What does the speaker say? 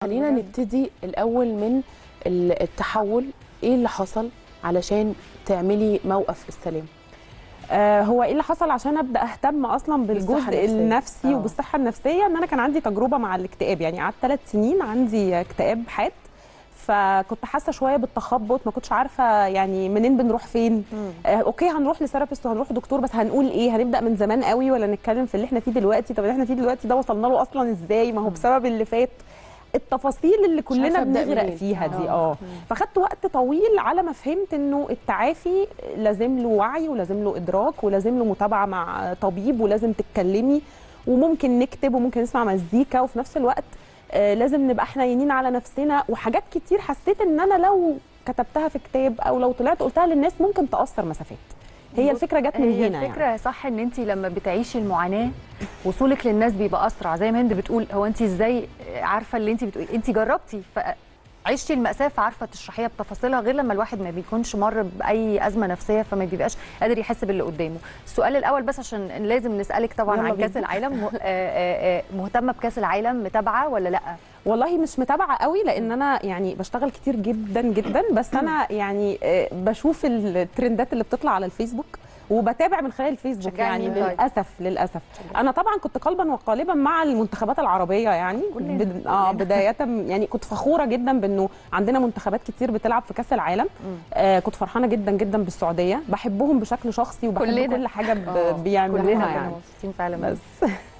خلينا نبتدي الاول من ال- التحول ايه اللي حصل علشان تعملي موقف السلام آه، هو ايه اللي حصل عشان ابدا اهتم اصلا بالصحة بالجزء النفسية. النفسي آه. وبالصحه النفسيه ان انا كان عندي تجربه مع الاكتئاب يعني قعدت ثلاث سنين عندي اكتئاب حاد فكنت حاسه شويه بالتخبط ما كنتش عارفه يعني منين بنروح فين آه اوكي هنروح لثيرابيست وهنروح دكتور بس هنقول ايه هنبدا من زمان قوي ولا نتكلم في اللي احنا فيه دلوقتي طب اللي احنا فيه دلوقتي ده وصلنا له اصلا ازاي ما هو بسبب اللي فات التفاصيل اللي كلنا عارفة أبدأ بنغرق منين. فيها دي آه. اه فخدت وقت طويل على ما فهمت انه التعافي لازم له وعي ولازم له ادراك ولازم له متابعه مع طبيب ولازم تتكلمي وممكن نكتب وممكن نسمع مزيكا وفي نفس الوقت آه، لازم نبقى حنينين على نفسنا وحاجات كتير حسيت ان انا لو كتبتها في كتاب او لو طلعت قلتها للناس ممكن تاثر مسافات هي الفكره جت من هي هنا الفكره يعني. صح ان انت لما بتعيشي المعاناه وصولك للناس بيبقى اسرع زي ما هند بتقول هو انت ازاي عارفه اللي انت بتقولي انت جربتي عشتي المأساة فعارفة تشرحيها بتفاصيلها غير لما الواحد ما بيكونش مر بأي أزمة نفسية فما بيبقاش قادر يحس باللي قدامه. السؤال الأول بس عشان لازم نسألك طبعا يلا عن كأس بينا. العالم م- آه، آه، آه، مهتمة بكأس العالم متابعة ولا لأ؟ والله مش متابعه قوي لان انا يعني بشتغل كتير جدا جدا بس انا يعني آه، بشوف الترندات اللي بتطلع على الفيسبوك وبتابع من خلال الفيسبوك شجعي يعني مين طيب؟ للاسف للاسف انا طبعا كنت قلبا وقالبا مع المنتخبات العربيه يعني كلنا. بد... اه بدايه يعني كنت فخوره جدا بانه عندنا منتخبات كتير بتلعب في كاس العالم آه كنت فرحانه جدا جدا بالسعوديه بحبهم بشكل شخصي وبحب كلنا. كل حاجه ب... آه، بيعملوها كلنا كنا يعني مبسوطين فعلا بس